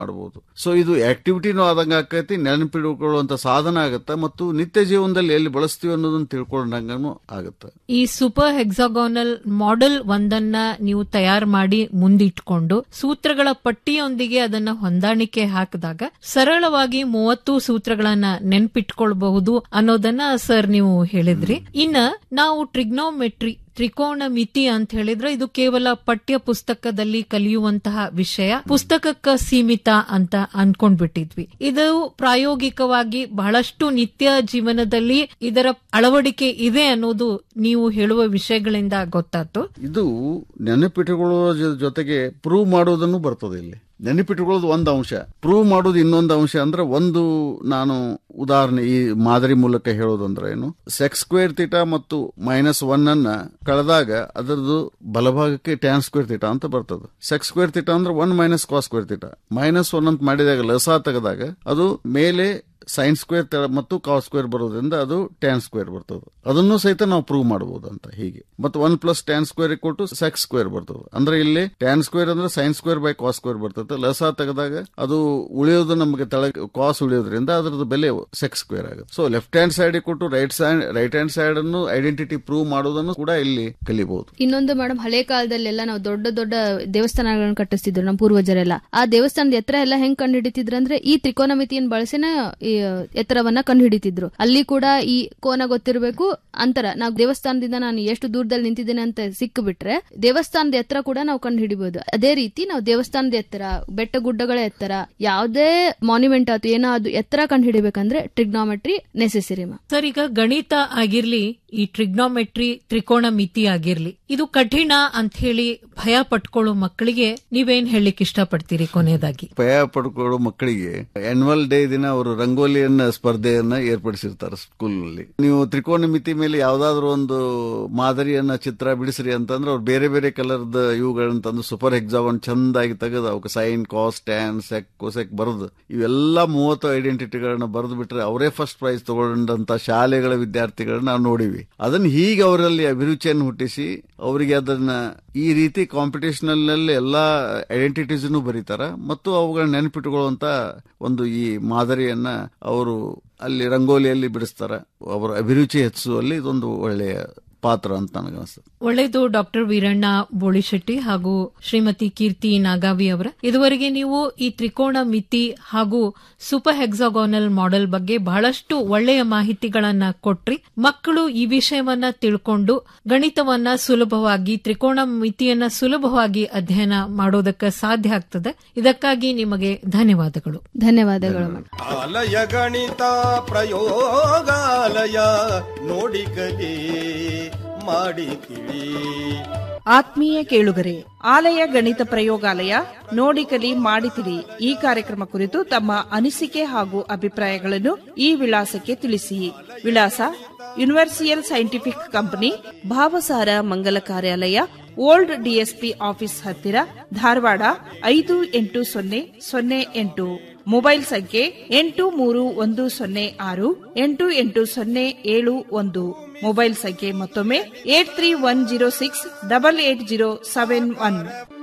ಮಾಡಬಹುದು ಸೊ ಇದು ಆಕ್ಟಿವಿಟಿನೂ ಆದಂಗ ಆಕೈತಿ ನೆನಪಿಡುಕೊಳ್ಳುವಂತ ಸಾಧನ ಆಗತ್ತ ಮತ್ತು ನಿತ್ಯ ಜೀವನದಲ್ಲಿ ಎಲ್ಲಿ ಬಳಸ್ತೀವಿ ಅನ್ನೋದನ್ನ ತಿಳ್ಕೊಂಡಂಗೂ ಆಗತ್ತ ಈ ಸೂಪರ್ ಹೆಕ್ಸಾಗೋನಲ್ ಮಾಡೆಲ್ ಒಂದನ್ನ ನೀವು ತಯಾರು ಮಾಡಿ ಮುಂದಿಟ್ಕೊಂಡು ಸೂತ್ರಗಳ ಪಟ್ಟಿಯೊಂದಿಗೆ ಅದನ್ನ ಹೊಂದಾಣಿಕೆ ಹಾಕಿದಾಗ ಸರಳವಾಗಿ ಮೂವತ್ತು ಸೂತ್ರಗಳನ್ನ ನೆನ್ಪಿಟ್ಕೊಳ್ಬಹುದು ಅನ್ನೋದನ್ನ ಸರ್ ನೀವು ಹೇಳಿದ್ರಿ ಇನ್ನ ನಾವು ಟ್ರಿಗ್ನೋಮೆಟ್ರಿ ತ್ರಿಕೋಣ ಮಿತಿ ಅಂತ ಹೇಳಿದ್ರೆ ಇದು ಕೇವಲ ಪಠ್ಯ ಪುಸ್ತಕದಲ್ಲಿ ಕಲಿಯುವಂತಹ ವಿಷಯ ಪುಸ್ತಕಕ್ಕ ಸೀಮಿತ ಅಂತ ಅನ್ಕೊಂಡ್ಬಿಟ್ಟಿದ್ವಿ ಇದು ಪ್ರಾಯೋಗಿಕವಾಗಿ ಬಹಳಷ್ಟು ನಿತ್ಯ ಜೀವನದಲ್ಲಿ ಇದರ ಅಳವಡಿಕೆ ಇದೆ ಅನ್ನೋದು ನೀವು ಹೇಳುವ ವಿಷಯಗಳಿಂದ ಗೊತ್ತಾಯ್ತು ಇದು ನೆನಪಿಟ್ಟುಕೊಳ್ಳುವ ಜೊ- ಜೊತೆಗೆ ಪ್ರೂವ್ ಮಾಡೋದನ್ನು ಬರ್ತದೆ ಇಲ್ಲಿ ನೆನಪಿಟ್ಟುಕೊಳ್ಳೋದು ಒಂದು ಅಂಶ ಪ್ರೂವ್ ಮಾಡೋದು ಇನ್ನೊಂದು ಅಂಶ ಅಂದ್ರೆ ಒಂದು ನಾನು ಉದಾಹರಣೆ ಈ ಮಾದರಿ ಮೂಲಕ ಹೇಳೋದಂದ್ರೆ ಏನು ಸೆಕ್ಸ್ ಸ್ಕ್ವೇರ್ ತೀಟ ಮತ್ತು ಮೈನಸ್ ಒನ್ ಅನ್ನ ಕಳೆದಾಗ ಅದರದ್ದು ಬಲಭಾಗಕ್ಕೆ ಟ್ಯಾನ್ ಸ್ಕ್ವೇರ್ ತೀಟ ಅಂತ ಬರ್ತದೆ ಸೆಕ್ಸ್ ಸ್ಕ್ವೇರ್ ತೀಟ ಅಂದ್ರೆ one minus cos square theta minus one ಅಂತ ಮಾಡಿದಾಗ ಲಸ ತೆಗೆದಾಗ ಅದು ಮೇಲೆ ಸೈನ್ ಸ್ಕ್ವೇರ್ ಮತ್ತು ಕಾಸ್ ಸ್ಕ್ವೇರ್ ಬರೋದ್ರಿಂದ ಅದು ಟ್ಯಾನ್ ಸ್ಕ್ವೇರ್ ಬರ್ತದೆ ಅದನ್ನು ಸಹಿತ ನಾವು ಪ್ರೂವ್ ಮಾಡಬಹುದು ಅಂತ ಹೀಗೆ ಮತ್ತು ಒನ್ ಪ್ಲಸ್ ಟ್ಯಾನ್ ಸ್ಕ್ವೇರ್ ಕೊಟ್ಟು ಸೆಕ್ಸ್ ಸ್ಕ್ವೇರ್ ಬರ್ತದೆ ಅಂದ್ರೆ ಇಲ್ಲಿ ಟ್ಯಾನ್ ಸ್ಕ್ವೇರ್ ಅಂದ್ರೆ sine square by cos square ಬರ್ತದೆ ಲಸ ತೆಗೆದಾಗ ಅದು ಉಳಿಯೋದು ನಮಗೆ ತೆಳಗೆ ಕಾಸ್ ಉಳಿಯೋದ್ರಿಂದ ಅದರದ್ದು ಬೆಲೆ ಸೆಕ್ಸ್ ಸ್ಕ್ವೇರ್ ಆಗುತ್ತೆ ಸೊ ಲೆಫ್ಟ್ ಹ್ಯಾಂಡ್ ಸೈಡ್ ಕೊಟ್ಟು right side right hand side ಅನ್ನು ಐಡೆಂಟಿಟಿ ಪ್ರೂವ್ ಮಾಡೋದನ್ನು ಕೂಡ ಇಲ್ಲಿ ಕಲಿಬಹುದು ಇನ್ನೊಂದು ಮೇಡಮ್ ಹಳೆ ಕಾಲದಲ್ಲೆಲ್ಲ ನಾವು ದೊಡ್ಡ ದೊಡ್ಡ ದೇವಸ್ಥಾನಗಳನ್ನು ಕಟ್ಟಿಸ್ತಿದ್ರು ನಮ್ಮ ಪೂರ್ವಜರೆಲ್ಲ ಆ ದೇವಸ್ಥಾನದ ಎತ್ತರ ಎಲ್ಲ ಹೆಂಗ್ ಕಂಡು ಹಿಡಿತಿದ್ರು ಅಂದ್ರೆ ಈ ತ್ರಿಕೋನಮಿತಿಯನ್ನು ಬಳಸಿನ ಈ ಎತ್ತರವನ್ನ ಕಂಡು ಹಿಡಿತಿದ್ರು ಅಲ್ಲಿ ಕೂಡ ಈ ಕೋನ ಗೊತ್ತಿರಬೇಕು ಅಂತರ ನಾವು ದೇವಸ್ಥಾನದಿಂದ ನಾನು ಎಷ್ಟು ದೂರದಲ್ಲಿ ನಿಂತಿದ್ದೇನೆ ಅಂತ ಸಿಕ್ಕು ಬಿಟ್ರೆ ದೇವಸ್ಥಾನದ ಎತ್ತರ ಕೂಡ ನಾವು ಕಂಡು ಹಿಡಿಬಹುದು ಅದೇ ರೀತಿ ನಾವು ದೇವಸ್ಥಾನದ ಎತ್ತರ ಬೆಟ್ಟ ಗುಡ್ಡಗಳ ಎತ್ತರ ಯಾವುದೇ ಮಾನ್ಯುಮೆಂಟ್ ಆಯ್ತು ಏನೋ ಅದು ಎತ್ತರ ಕಂಡು ಹಿಡಿಬೇಕಂದ್ರೆ ಟ್ರಿಗ್ನಾಮೆಟ್ರಿ ನೆಸೆಸರಿ ಮಾ ಸರ್ ಈಗ ಗಣಿತ ಆಗಿರ್ಲಿ ಈ ಟ್ರಿಗ್ನೋಮೆಟ್ರಿ ತ್ರಿಕೋಣ ಮಿತಿ ಆಗಿರ್ಲಿ ಇದು ಕಠಿಣ ಅಂತ ಹೇಳಿ ಭಯ ಪಟ್ಕೊಳ್ಳೋ ಮಕ್ಕಳಿಗೆ ನೀವೇನ್ ಹೇಳಲಿಕ್ಕೆ ಇಷ್ಟಪಡ್ತೀರಿ ಕೊನೆಯದಾಗಿ ಭಯ ಪಡ್ಕೊಳ್ಳೋ ಮಕ್ಕಳಿಗೆ ಆನ್ಯುವಲ್ ಡೇ ದಿನ ಅವರು ರಂಗೋಲಿಯನ್ನ ಸ್ಪರ್ಧೆಯನ್ನ ಏರ್ಪಡಿಸಿರ್ತಾರೆ ಸ್ಕೂಲ್ನಲ್ಲಿ ನೀವು ತ್ರಿಕೋನಮಿತಿ ಮೇಲೆ ಯಾವ್ದಾದ್ರು ಒಂದು ಮಾದರಿಯನ್ನ ಚಿತ್ರ ಬಿಡಿಸ್ರಿ ಅಂತಂದ್ರೆ ಅವ್ರು ಬೇರೆ ಬೇರೆ ಕಲರ್ದ ಇವುಗಳನ್ನ ತಂದು ಸೂಪರ್ ಎಕ್ಸಾಮ್ ಚಂದಾಗಿ ತೆಗೆದು ಅವಕ್ಕೆ sine cos tan sec cosec ಬರೆದು ಇವೆಲ್ಲ ಮೂವತ್ತು ಐಡೆಂಟಿಟಿಗಳನ್ನ ಬರೆದು ಬಿಟ್ರೆ ಅವರೇ ಫಸ್ಟ್ ಪ್ರೈಸ್ ತಗೊಂಡಂತ ಶಾಲೆಗಳ ವಿದ್ಯಾರ್ಥಿಗಳನ್ನ ನಾವು ನೋಡಿವಿ ಅದನ್ನ ಹೀಗೆ ಅವರಲ್ಲಿ ಅಭಿರುಚಿಯನ್ನು ಹುಟ್ಟಿಸಿ ಅವರಿಗೆ ಅದನ್ನ ಈ ರೀತಿ ಕಾಂಪಿಟೇಷನ್ ನಲ್ಲಿ ಎಲ್ಲಾ ಐಡೆಂಟಿಟೀಸ್ ಬರೀತಾರ ಮತ್ತು ಅವುಗಳನ್ನ ನೆನಪಿಟ್ಟುಕೊಳ್ಳುವಂತ ಒಂದು ಈ ಮಾದರಿಯನ್ನ ಅವರು ಅಲ್ಲಿ ರಂಗೋಲಿಯಲ್ಲಿ ಬಿಡಿಸ್ತಾರ ಅವರ ಅಭಿರುಚಿ ಹೆಚ್ಚಿಸುವಲ್ಲಿ ಇದೊಂದು ಒಳ್ಳೆಯ ಪಾತ್ರ ಅಂತ ನನಗನ್ಸುತ್ತೆ ಒಳ್ಳೆಯದು ಡಾಕ್ಟರ್ ವೀರಣ್ಣ ಬೋಳಿಶೆಟ್ಟಿ ಹಾಗೂ ಶ್ರೀಮತಿ ಕೀರ್ತಿ ನಾಗಾವಿ ಅವರ ಇದುವರೆಗೆ ನೀವು ಈ ತ್ರಿಕೋಣ ಮಿತಿ ಹಾಗೂ ಸೂಪರ್ ಹೆಕ್ಸಾಗೋನಲ್ ಮಾಡೆಲ್ ಬಗ್ಗೆ ಬಹಳಷ್ಟು ಒಳ್ಳೆಯ ಮಾಹಿತಿಗಳನ್ನ ಕೊಟ್ರಿ ಮಕ್ಕಳು ಈ ವಿಷಯವನ್ನ ತಿಳ್ಕೊಂಡು ಗಣಿತವನ್ನ ಸುಲಭವಾಗಿ ತ್ರಿಕೋಣ ಮಿತಿಯನ್ನ ಸುಲಭವಾಗಿ ಅಧ್ಯಯನ ಮಾಡೋದಕ್ಕೆ ಸಾಧ್ಯ ಆಗ್ತದೆ ಇದಕ್ಕಾಗಿ ನಿಮಗೆ ಧನ್ಯವಾದಗಳು ಧನ್ಯವಾದಗಳು ಮೇಡಮ್ ಆಲಯ ಗಣಿತ ಪ್ರಯೋಗಾಲಯ ನೋಡಿ ಕಲಿ ಮಾಡಿ ತಿಳಿ ಆತ್ಮೀಯ ಕೇಳುಗರೆ ಆಲಯ ಗಣಿತ ಪ್ರಯೋಗಾಲಯ ನೋಡಿ ಕಲಿ ಮಾಡಿತಿರಿ ಈ ಕಾರ್ಯಕ್ರಮ ಕುರಿತು ತಮ್ಮ ಅನಿಸಿಕೆ ಹಾಗೂ ಅಭಿಪ್ರಾಯಗಳನ್ನು ಈ ವಿಳಾಸಕ್ಕೆ ತಿಳಿಸಿ ವಿಳಾಸ ಯೂನಿವರ್ಸಿಯಲ್ ಸೈಂಟಿಫಿಕ್ ಕಂಪನಿ ಭಾವಸಾರ ಮಂಗಲ ಕಾರ್ಯಾಲಯ ಓಲ್ಡ್ ಡಿಎಸ್ಪಿ ಆಫೀಸ್ ಹತ್ತಿರ ಧಾರವಾಡ ಐದು ಎಂಟು ಸೊನ್ನೆ ಸೊನ್ನೆ ಎಂಟು ಮೊಬೈಲ್ ಸಂಖ್ಯೆ ಎಂಟು ಮೂರು ಒಂದು ಸೊನ್ನೆ ಆರು ಎಂಟು ಎಂಟು ಸೊನ್ನೆ ಏಳು ಒಂದು ಮೊಬೈಲ್ ಸಂಖ್ಯೆ ಮತ್ತೊಮ್ಮೆ eight three one zero six double eight zero seven one